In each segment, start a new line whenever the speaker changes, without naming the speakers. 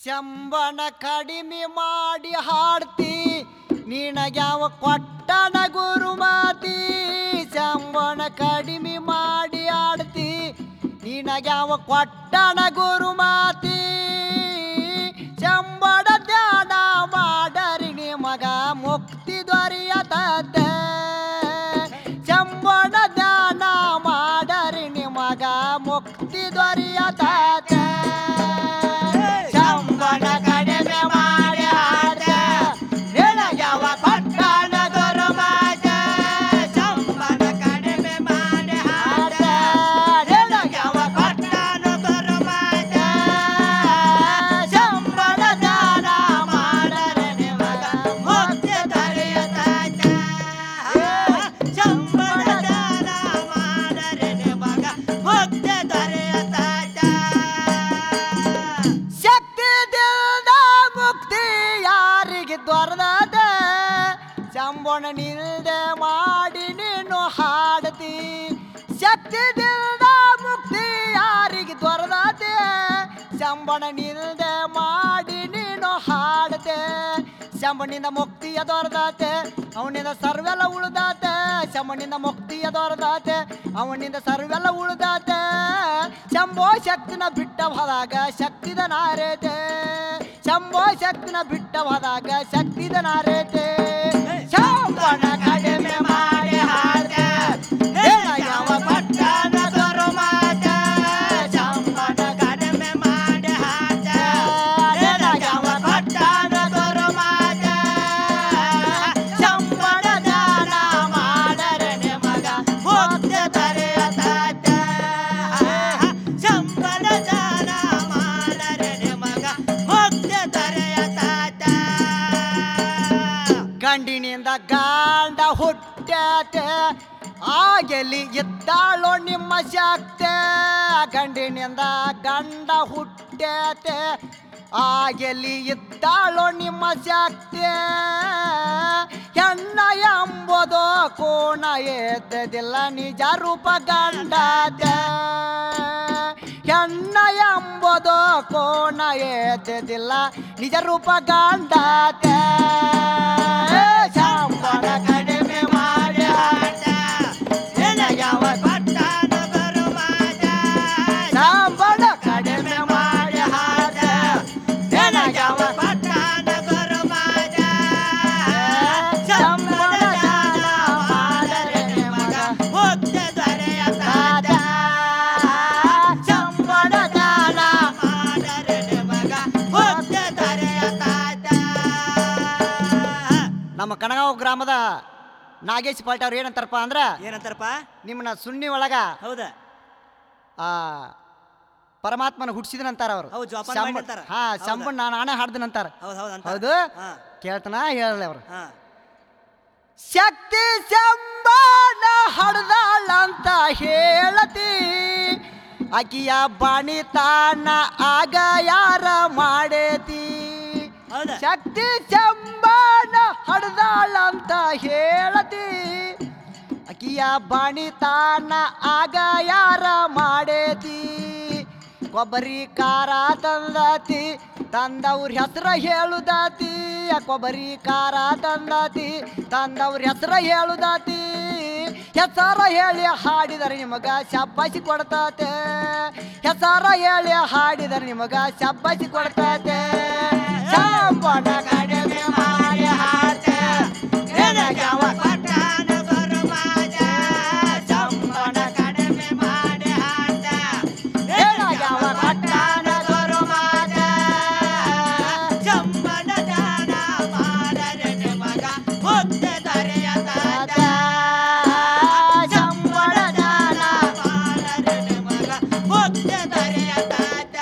ಚಂಬನ ಕಡಿಮೆ ಮಾಡಿ ಹಾಡ್ತಿ ನಿನಗ್ಯಾವ ಕೊಟ್ಟನ ಗುರುಮಾತಿ ಚಂಬನ ಕಡಿಮೆ ಮಾಡಿ ಹಾಡ್ತಿ ನಿನಗ್ಯಾವ ಕೊಟ್ಟನ ಗುರುಮಾತಿ ಚಂಬಡ ಧ್ಯಾನ ಮಾಡರಿ ನಿಮಗ ಮುಕ್ತಿ ದೊರೆಯತತೆ ಚಂಬಣ ಧ್ಯಾನ ಮಾಡರಿ ನಿಮಗ ಮುಕ್ತಿ ದೊರೆಯತತೆ ಚಂಬಣ ಕಡಿಮೆ ಮಾಡಿ ಹಾಡ ನಿನಗ್ಯಾವ ಕೊಟ್ಟನ ಗುರುಮಾತ ಚಂಬಣ ಕಡಿಮೆ ಮಾಡಿ ಹಾಡ ನಿನಗ್ಯಾವ ಕೊಟ್ಟನ ಗುರುಮಾತ ಚಂಬಣ ಧ್ಯಾನ ಮಾಡರಿ ನಿಮಗ ಮುಕ್ತಿ ದೊರೆಯತತೆ ಚಂಬಣ ಧ್ಯಾನ ಮಾಡರಿ ನಿಮಗ ಮುಕ್ತಿ ದೊರೆಯತತೆ ಶಕ್ತಿದಿಂದ ಮುಕ್ತಿ ಯಾರಿಗೆ ದೊರೆದ ಚಂಬಣ ನಿಲ್ದೆ ಮಾಡಿ ನೀನು ಹಾಡ್ತಿ ಶಕ್ತಿದಿಂದ ಮುಕ್ತಿ ಯಾರಿಗೆ ದೊರೆದ ಚಂಬಣ ನಿಲ್ದೆ ಮಾಡಿ ನೀನು ಹಾಡ್ತೆ ಶಂಬನಿಂದ ಮುಕ್ತಿಯ ದೊರೆದಾತೆ ಅವನಿಂದ ಸರ್ವೆಲ್ಲ ಉಳ್ದಾತೆ ಶಂಬನಿಂದ ಮುಕ್ತಿಯ ದೊರೆದಾತೆ ಅವನಿಂದ ಸರ್ವೆಲ್ಲ ಉಳ್ದಾತೆ ಶಂಭೋ ಶಕ್ತಿನ ಬಿಟ್ಟ ಹೋದಾಗ ಶಕ್ತಿದ ನಾರೇತೆ ಶಂಭೋ ಶಕ್ತಿನ ಬಿಟ್ಟ ಹೋದಾಗ ಶಕ್ತಿದ ನಾರೇತೆ ಶಂಬನ ಕಡಿಮೆ ಮಾಡಿ ಹಾಡ್ದೆ ಹೇಳ ಯಾವ ಪಟ್ಟಣ ದೊರಮಾತ ಶಂಬನ ಕಡಿಮೆ ಮಾಡಿ ಹಾಡ್ದೆ ಹೇಳ ಯಾವ ಪಟ್ಟಣ ದೊರಮಾತ ಶಂಬನ ದಾನ ಮಾಡರೆ ನಿಮಗ ಮುಕ್ತಿ ದೊರೆಯತಾತ ಶಂಬನ ದಾನ ಮಾಡರೆ ನಿಮಗ ಮುಕ್ತಿ ದೊರೆಯತಾತ ಗಂಡಿನಿಂದ ಗಾಂಡ ಹುಟ್ಟ್ಯಾತೆ ಆಗಲಿ ಇದ್ದಾಳೋ ನಿಮ್ಮ ಶಕ್ತಿ ಗಂಡಿನಿಂದ ಗಂಡ ಹುಟ್ಟ್ಯಾತೆ ಆಗಲಿ ಇದ್ದಾಳೋ ನಿಮ್ಮ ಶಕ್ತಿ ಹೆಣ್ಣ ಎಂಬುದು ಕೋಣ ಎದ್ದದಿಲ್ಲ ನಿಜ ರೂಪ ಗಂಡತೆ ಹೆಣ್ಣ ಎಂಬುದು ಕೋಣ ಎದ್ದದಿಲ್ಲ ನಿಜ ರೂಪ ಗಂಡತೆ ಶಾಂಬನ ಕಡಿಮೆ ಮಾಡಿ ಆಟ ನಿನಗ್ಯಾವ ಪಟ್ಟಣ ಬರುವಾದ ಶಾಂಬನ ಕಡಿಮೆ ಮಾಡಿ ಆಟ ನಿನಗ್ಯಾವ ಪಟ್ಟಣ ಬರುವಾದ ಶಾಂಬನ ದಾನ ಮಾಡರೆ ನಿಮಗ ಮುಕ್ತಿ ದೊರೆಯತಾದ ಶಾಂಬನ ದಾನ ಮಾಡರೆ ನಿಮಗ ಮುಕ್ತಿ ದೊರೆಯತಾದ ನಮ್ಮ ಕನಗಾಂವ್ ಗ್ರಾಮದ ನಾಗೇಶ್ ಪಾಲ್ಟ್ ಅವ್ರು ಏನಂತಾರಪ್ಪ ಅಂದ್ರ
ಏನಂತಾರಪ್ಪ
ನಿಮ್ಮನ್ನ ಸುಣ್ಣಿ ಒಳಗ
ಹೌದಾ
ಆ ಪರಮಾತ್ಮನ ಹುಟ್ಟಿಸಿದನಂತಾರ ಅವರು
ಹೌದು, ಜೋಪಾನ
ಶಂಬ-
ಮಾಡಿರ್ತಾರ.
ಹಾ
ಹೌದಾ?
ಶಂಬನ್ ನಾನು ನಾನೇ ಹಾಡ್ದನಂತಾರ
ಹೌದು ಹೌದು ಅಂತ
ಹೌದು
ಹಾ
ಕೇಳ್ತಾನ ಹೇಳಲಿ ಅವ್ರು
ಹಾ
ಶಕ್ತಿ ಶಂಬನ ಹಡ್ದಾಳ ಅಂತ ಹೇಳತಿ ಆಕಿಯ ಬಾಣಿತಾನ ಆಗ ಯಾರ ಮಾಡೇತಿ
ಹೌದಾ
ಶಕ್ತಿ ಶಂಬನ ಹಡ್ದಾಳ ಅಂತ ಹೇಳತಿ ಆಕಿಯ ಬಾಣಿತಾನ ಆಗ ಯಾರ ಮಾಡೇತಿ ಕೊಬ್ಬರಿ ಖಾರ ತಂದತಿ ತಂದವ್ರ ಹೆಸರ ಹೇಳುದಾತಿ ಕೊಬ್ಬರಿ ಖಾರ ತಂದತಿ ತಂದವ್ರ ಹೆಸರ ಹೇಳುದಾತಿ ಹೆಸರ ಹೇಳಿ ಹಾಡಿದರೆ ನಿಮಗ ಶಬ್ಬಾಸಿ ಕೊಡ್ತಾತೆ ಹೆಸರ ಹೇಳಿ ಹಾಡಿದರೆ ನಿಮಗ ಶಬ್ಬಾಸಿ ಕೊಡ್ತಾತೆ ಶಾಂಬನ ಕಡಿಮೆ ಮಾಡಿ ಹಾಡ್ತೆ ನಿನಗ್ಯಾವ ಪಟ್ಟಣ ಬರುವಾದ ಶಾಂಬನ ಕಡಿಮೆ ಮಾಡಿ ಹಾಡ್ತೆ ನಿನಗ್ಯಾವ ಪಟ್ಟಣ ಬರುವಾದ ಶಾಂಬನ ದಾನ ಮಾಡರೆ ನಿಮಗ ಮುಕ್ತಿ ದೊರೆಯತಾದ ಶಾಂಬನ ದಾನ ಮಾಡರೆ ನಿಮಗ ಮುಕ್ತಿ ದೊರೆಯತಾದ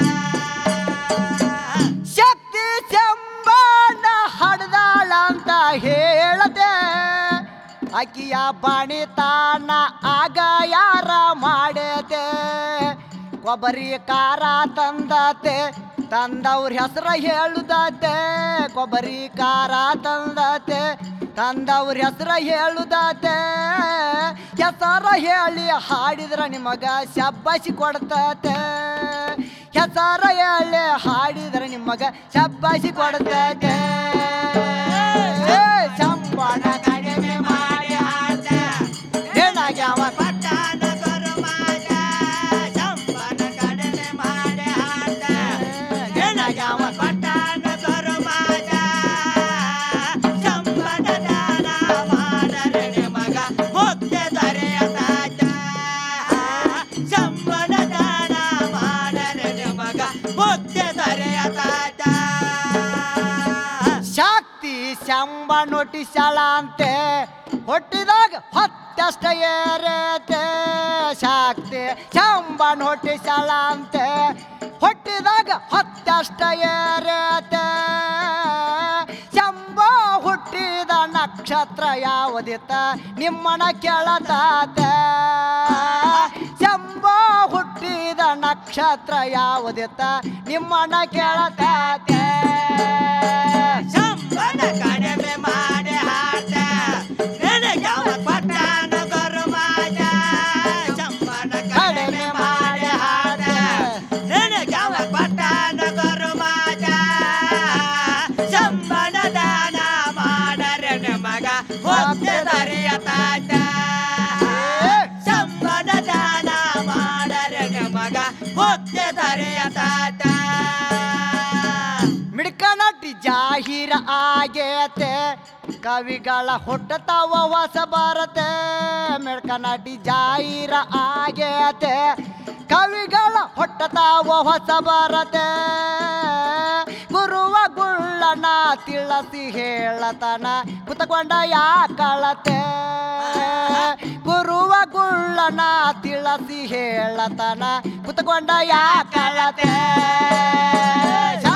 ಶಕ್ತಿ ಶಂಬನ ಹಡ್ದಾಳ ಅಂತ ಹೇಳದೆ ಅಕ್ಕಿಯ ಬಾಣಿತಾನ ಆಗ ಯಾರ ಮಾಡದೆ ಕೊಬ್ಬರಿ ಖಾರ ತಂದತೆ ತಂದವ್ರ ಹೆಸರ ಹೇಳುದತೆ ಕೊಬ್ಬರಿ ಖಾರ ತಂದತೆ ತಂದವ್ರ ಹೆಸರ ಹೇಳುದತೆ ಹೆಸರ ಹೇಳಿ ಹಾಡಿದ್ರ ನಿಮಗ ಶಬ್ಬಾಸಿ ಕೊಡ್ತತೆ ಹೆಸರ ಎಳ್ಳೆ ಹಾಡಿದರೆ ನಿಮಗ ಶಬ್ಬಾಸಿ ಕೊಡ್ತೈತೆ ಏ, ಸಂಬಳ ಕಡಿಮೆ ಮಾಡಿ ಹಾಡ ಹೆಣ್ಣಾಗ್ಯಾವ
ಪಟ್ಟಣ ಗರುಮಾಜ ಸಂಬನ ಕಡಿಮೆ ಮಾಡಿ ಹಾಡ
ಹೆಣ್ಣಾಗ್ಯಾವ
ಪಟ್ಟಣ ಗರುಮಾಜ ಸಂಬನ ದಾನ ಮಾಡರೆ ನಿಮಗ ಮುಕ್ತಿ ದೊರೆಯತಾತ ಸಂಬನ ದಾನ ಮಾಡರೆ ನಿಮಗ ಮುಕ್ತಿ ದೊರೆಯತಾತ
ಶಾಕ್ತಿ ಶಂಬ ನೋಟಿಸಾಳ ಅಂತೆ ಹೊಟ್ಟಿದಾಗ ಹೊತ್ತಷ್ಟ ಏರತೆ ಶಾಕ್ತಿ ಶಂಬ ನೋಟಿಸಾಳ ಅಂತೆ ಹೊಟ್ಟಿದಾಗ ಹೊತ್ತಷ್ಟ ಏರತೆ ಶಂಬ ಹುಟ್ಟಿದ ನಕ್ಷತ್ರ ಯಾವುದಿತ್ತ ನಿಮ್ಮನ ಕೇಳತಾತ ಶಂಬ ಹುಟ್ಟಿದ ನಕ್ಷತ್ರ ಯಾವುದಿತ್ತ ನಿಮ್ಮನ ಕೇಳತಾತ
ಸಂಬನ ಕಡಿಮೆ ಮಾಡಿ ಹಾಡ ನನಗವ ಪಟ್ಟಣ ಗರುಮಾಜ ಸಂಬನ ಕಡಿಮೆ ಮಾಡಿ ಹಾಡ ನನಗವ ಪಟ್ಟಣ ಗರುಮಾಜ ಸಂಬನ ದಾನ ಮಾಡರೆ ನಮಗ ಹೊತ್ತೆ ದರಿಯತಾತ ಸಂಬನ ದಾನ ಮಾಡರೆ ನಮಗ ಹೊತ್ತೆ ದರಿಯತಾತ
ಮಿಡ್ಕನಟಿ ಜಾಹೀರ ಆಗೇತೆ ಕವಿಗಳ ಹುಟ್ಟತಾವ ಹೊಸ ಬರತೆ ಮಿಡ್ಕನಟಿ ಜಾಹೀರ ಆಗೇತೆ ಕವಿಗಳ ಹೊಟ್ಟತಾವ ಹೊಸ ಬರತೆ ಗುರುವ ಗುಳ್ಳನ ತಿಳಸಿ ಹೇಳತನ ಕುತಕೊಂಡ ಯಾಕಳತೆ ಗುರುವ ಗುಳ್ಳನ ತಿಳಸಿ ಹೇಳತನ ಕುತಕೊಂಡ ಯಾಕಳತೆ